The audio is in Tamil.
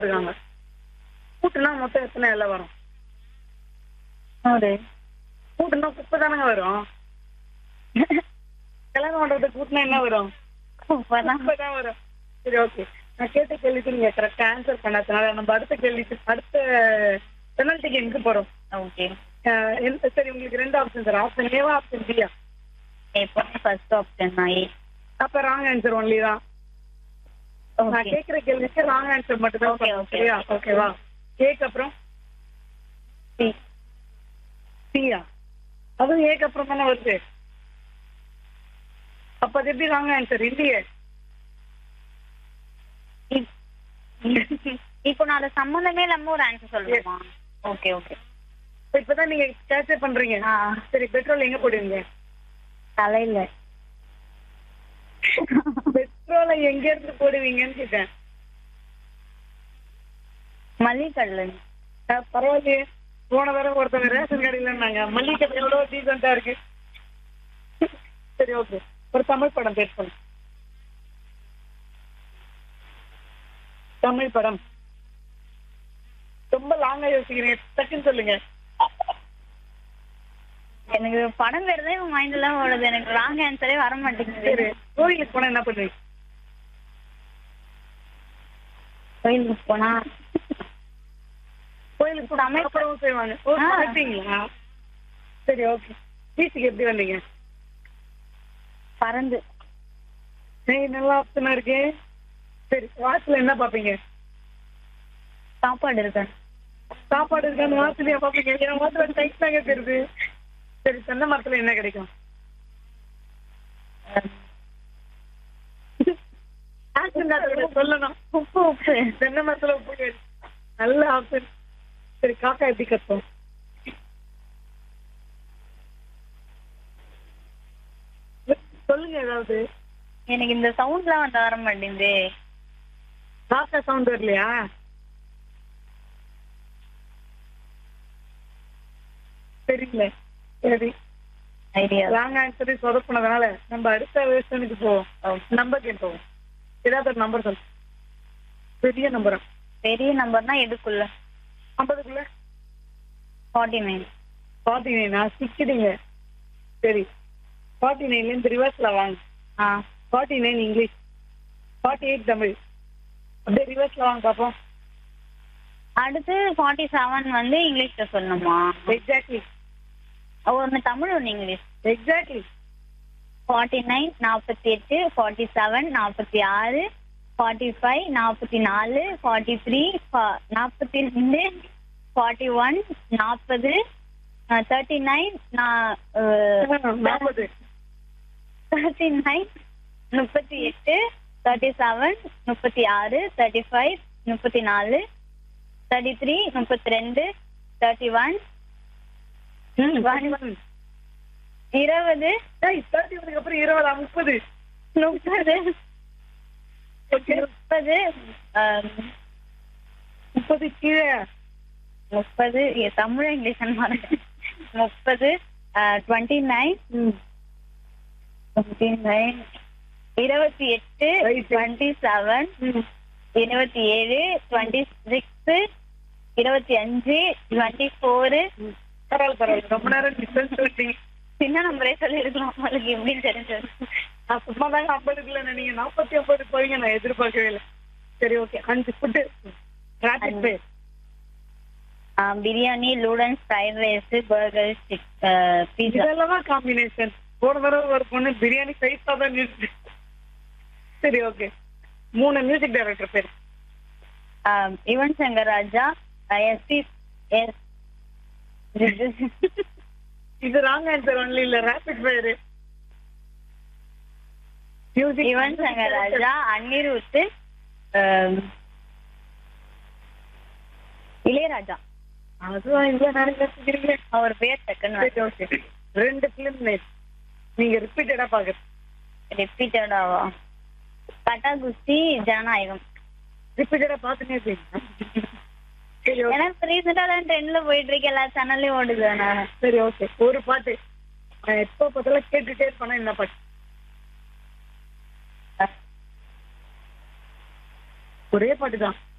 இருக்காங்க கூட்டுனா மொத்தம் எத்தனை இலை வரும் நூறு கூட்டுனா குப்பை தானங்க வரும் கல்யாணம் பண்றது கூட்டினா என்ன வரும் இப்பதான் குப்பை தான் வரும் சரி ஓகே நான் கேட்ட கேள்விக்கு நீங்க கரெக்டா ஆன்சர் பண்ணதுனால நம்ம அடுத்த கேள்விக்கு அடுத்த பெனல்டி கேமுக்கு போறோம் ஓகே அஹ் எந்த- சரி உங்களுக்கு ரெண்டு ஆப்ஷன் சார் ஆப்ஷன் ஏவா ஆப்ஷன் பியா எப்பவுமே ஃபர்ஸ்ட் ஆப்ஷன் தான் ஏ அப்ப ராங் ஆன்சர் ஒன்லி தான் நான் ஓகே கேக்குற கேள்விக்கு ராங் ஆன்சர் மட்டும் தான் Okay, சொல்லணும். okay. சரியா ஓகேவா கேக் அப்புறம் சி சியா அதுவும் ஏக்கு அப்புறம் தானே வருது அப்ப அது எப்படி ராங் ஆன்சர் இல்லையே இப்போ நான் அதை சம்மந்தமே இல்லாம ஒரு ஆன்சர் சொல்லணுமா ஓகே ஓகே இப்ப இப்பதான் நீங்க கேட்சே பண்றீங்க ஆ சரி பெட்ரோல் எங்க போடுவீங்க தலையில பெட்ரோலை எங்க இருந்து போடுவீங்கன்னு கேட்டேன் மல்லிகை கடலை அஹ் பரவாயில்லையே போன தடவை ஒருத்தவங்க ரேஷன் கடையிலன்னாங்க மல்லிகை கடை எவ்வளவு டீசெண்டா இருக்கு சரி ஓகே ஒரு தமிழ் படம் பேர் சொல்லு தமிழ் படம் ரொம்ப லாங்கா யோசிக்கிறீங்க டக்குன்னு சொல்லுங்க எனக்கு படம் பேர் தான் என் மைண்ட்ல ஓடுது எனக்கு ராங் ஆன்சரே வர சரி மாட்டேங்குது கோயிலுக்கு போனா என்ன பண்ணுவீங்க கோயிலுக்கு போனா கோயிலுக்கு போனா சமைக்க- அப்புறம் செய்வாங்க ஓ ஆ. சமைப்பீங்களா சரி ஓகே பீச்சுக்கு எப்படி வந்தீங்க பறந்து ஏய் நல்லா ஆப்ஷனா இருக்கு சரி வாட்ச்ல என்ன பாப்பீங்க சாப்பாடு இருக்கு சாப்பாடு இருக்கான்னு வாட்ச்லயா பாப்பீங்க என் வாட்ச்ல டைட் தாங்க தெரியுது சரி தென்னை மரத்துல என்ன கிடைக்கும் ஆக்ஷன் கார்டு சொல்லணும் உப்பு உப்பு தென்னை மரத்துல உப்பு கிடைக்கும். நல்ல ஆப்ஷன் சரி காக்கா எப்படி கத்தும் சொல்லுங்க ஏதாவது எனக்கு இந்த சவுண்ட்லாம் வந்து வர மாட்டேங்குது காக்கா சவுண்ட் வரலையா தெரியல சரி ஐடியா ராங் ஆன்சரை சொதப்புனதுனால நம்ம அடுத்த வெர்ஷனுக்கு போவோம் நம்பர் கேம் போவோம் ஏதாவது ஒரு நம்பர் சொல்லு பெரிய நம்பரா பெரிய நம்பர்னா எதுக்குள்ள ஐம்பதுக்குள்ள ஃபார்ட்டி நைன் ஃபார்ட்டி நைனா சிக்கிடுங்க சரி ஃபார்ட்டி நைன்லேருந்து ரிவர்ஸ்ல வாங்க ஆ forty nine English forty eight Tamil அப்படியே ரிவர்ஸ்ல வாங்க பார்ப்போம் அடுத்து ஃபார்ட்டி செவன் வந்து இங்கிலீஷ்ல சொல்லணுமா எக்ஸாக்ட்லி ஒன்று தமிழ் ஒன்று இங்கிலீஷ் எக்ஸாக்ட்லி ஃபார்ட்டி நைன் நாற்பத்தி எட்டு ஃபார்ட்டி செவன் நாற்பத்தி ஆறு ஃபார்ட்டி ஃபைவ் நாற்பத்தி நாலு ஃபார்ட்டி த்ரீ நாற்பத்தி ரெண்டு ஃபார்ட்டி ஒன் நாற்பது தேர்ட்டி நைன் நாற்பது தேர்ட்டி நைன் முப்பத்தி எட்டு தேர்ட்டி செவன் முப்பத்தி ஆறு தேர்ட்டி ஃபைவ் முப்பத்தி நாலு தேர்ட்டி த்ரீ முப்பத்தி ரெண்டு தேர்ட்டி ஒன் இருபது தேர்ட்டி ஒனுக்கு அப்புறம் இருபதா முப்பது முப்பது முப்பது ஆம், முப்பது கீழே முப்பது ஏ, தமிழ் இங்கிலீஷ் முப்பது டுவெண்ட்டி நைன் டுவெண்ட்டி நைன் இருபத்தி எட்டு Right. டுவெண்ட்டி செவன் இருபத்தி ஏழு டுவெண்ட்டி சிக்ஸ் இருபத்தி அஞ்சு டுவெண்ட்டி ஃபோரு பரவாயில்ல பரவாயில்ல ரொம்ப நேரம் டிஸ்டன்ஸ் சொல்லிட்டீங்க சின்ன நம்பரே சொல்லியிருக்கலாம் உங்களுக்கு எப்படின்னு தெரிஞ்சது நான் சும்மா தாங்க ஐம்பதுக்குள்ள நீங்க நாற்பத்தி ஒன்பது போவீங்க நான் எதிர்பார்க்கவே இல்லை சரி ஓகே அஞ்சு ஃபுட்டு ராபிட் அஞ்சு. பேர் ஆ, பிரியாணி லூடன்ஸ் ஃப்ரைட் ரைஸ் பர்கர் பீஸா இதெல்லாம் காம்பினேஷன் போன தடவை ஒரு பொண்ணு பிரியாணி சைஸா தான் நிறுத்து சரி ஓகே மூணு மியூசிக் டைரக்டர் பேர் யுவன் சங்கர் ராஜா எஸ்பி எஸ் இது ராங் ஆன்சர் ஒன்லி இல்ல ராபிட் பேரு மியூசிக் யுவன் சங்கர் ராஜா அன்னிருத்து ஆம், இளையராஜா அதுதான் இவ்வளவு நேரம் பேசிக்கிறீங்க அவர் பேர் டக்குன்னு சரி ஓகே ரெண்டு பிலிம் நேம் நீங்க ரிப்பீட்டடா பாக்குறது ரிப்பீட்டடாவா கட்டா குஸ்தி ஜனநாயகம் ரிப்பீட்டடா பாத்துனே இருக்கீங்க சரி ஓகே ஏன்னா இப்ப ரீசெண்டா தான் ட்ரெண்ட்ல போயிட்டு இருக்கு எல்லா சேனல்லையும் ஓடுது அதனால சரி ஓகே ஒரு பாட்டு நான் எப்போ பார்த்தாலும் கேட்டுட்டே இருப்பேனா இந்த பாட்டு ஒரே பாட்டு தான்